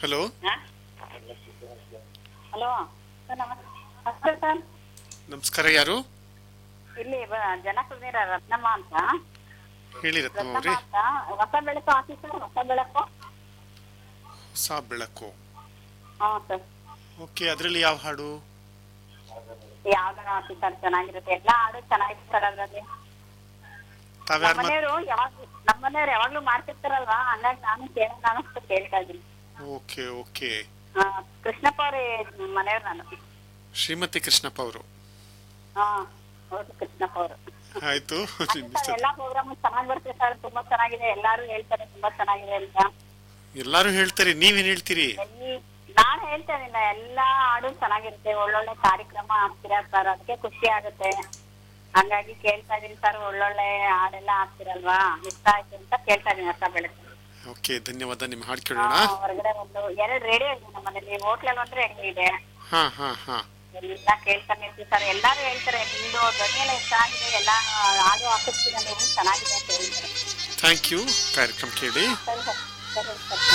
Hello hello sir ನಮಸ್ತೆ sir ನಮಸ್ಕಾರ ಯಾರು ಇಲ್ಲಿ ಬ- ಜನಕುಬೇರ ರತ್ನಮ್ಮ ಅಂತ ಹೇಳಿ ರತ್ನಮ್ಮ ರತ್ನಮ್ಮ ಅವ್ರೆ ಅಂತ ಹೊಸ ಬೆಳಕು ಆಫೀಸರ್ ಹೊಸ ಬೆಳಕು ಹೊಸ ಬೆಳಕು ಹಾ ಸರ್ ಓಕೆ ಅದರಲ್ಲಿ ಯಾವ ಹಾಡು ಯಾವ್ದಾರ ಆಫೀಸರ್ ಚೆನ್ನಾಗಿರುತ್ತೆ ಎಲ್ಲಾ ಹಾಡು ಚೆನ್ನಾಗಿರುತ್ತೆ ಸರ್ ಅದ್ರಲ್ಲಿ ತಾವ್ಯಾರು ಮಾತ್ ನಮ್ಮನೆಯವರು ಯಾವಾಗ ನಮ್ಮನೆಯವ್ರು ಯಾವಾಗ್ಲೂ ಮಾಡ್ತಿರ್ತಾರಲ್ವಾ ಹಂಗಾಗಿ ನಾನು ಕೇಳೋಣ ಅನಿಸ್ತು ಕೇಳ್ತಾ ಇದ್ದೀನಿ ಓಕೆ ಓಕೆ ಹಾ ಕೃಷ್ಣಪ್ಪ ಅವ್ರ ಮನೆಯವ್ರು ನಾನು ಶ್ರೀಮತಿ ಕೃಷ್ಣಪ್ಪ ಅವರು ಹಾ ಹೌದು ಕೃಷ್ಣಪ್ಪ ಅವರು ಆಯ್ತು ನಿಮ್ ಇಷ್ಟ. ಎಲ್ಲಾ ಪ್ರೋಗ್ರಾಮ್ ಚೆನ್ನಾಗಿ ಬರ್ತಿದೆ ಸರ್ ತುಂಬಾ ಚೆನ್ನಾಗಿದೆ ಎಲ್ಲಾರು ಹೇಳ್ತಾರೆ ತುಂಬಾ ಚೆನ್ನಾಗಿದೆ ಅಂತ ಎಲ್ಲಾರು ಹೇಳ್ತಾರೆ ನೀವೇನ್ ಹೇಳ್ತೀರಿ ಎಲ್ಲಿ- ನಾನ್ ಹೇಳ್ತಾ ಇದೀನಿ ಎಲ್ಲಾ ಹಾಡು ಚೆನ್ನಾಗಿರುತ್ತೆ ಒಳ್ಳೊಳ್ಳೆ ಕಾರ್ಯಕ್ರಮ ಹಾಕ್ತೀರಾ ಸರ್ ಅದಕ್ಕೆ ಖುಷಿ ಆಗುತ್ತೆ ಹಂಗಾಗಿ ಕೇಳ್ತಾ ಇದೀನಿ ಸರ್ ಒಳ್ಳೊಳ್ಳೆ ಹಾಡೆಲ್ಲ ಹಾಕ್ತಿರಲ್ವಾ ಇಷ್ಟ ಆಯ್ತು ಅಂತ ಕೇಳ್ತಾ ಇದೀನಿ ಹೊಸ ಬೆಳಕು ಓಕೆ ಧನ್ಯವಾದ ನಿಮ್ ಹಾಡು ಆ, ಕೇಳೋಣ ಹೊರಗಡೆ ಒಂದು ಎರಡು ರೇಡಿಯೋ ಇದೆ ನಮ್ಮ ಮನೇಲಿ ಹೋಟ್ಲಲ್ಲಿ ಒಂದು ರೇಡಿಯೋ ಇದೆ ಹಾ ಹಾ ಹಾ ಎಲ್ಲ ಕೇಳ್ತಾನೆ ಇರ್ತೀವಿ ಸರ್ ಎಲ್ಲಾರು ಹೇಳ್ತಾರೆ ನಿಮ್ದು ಧ್ವನಿ ಎಲ್ಲ ಚೆನ್ನಾಗಿದೆ ಎಲ್ಲ ಹಾಡು ಹಾಕಿಸ್ತೀನಿ ನೀವು ಚೆನ್ನಾಗಿದೆ ಅಂತ ಹೇಳ್ತಾರೆ ಥ್ಯಾಂಕ್ ಯು ಕಾರ್ಯಕ್ರಮ ಕೇಳಿ ಸರಿ ಸರ್ ಸರಿ ಸರ್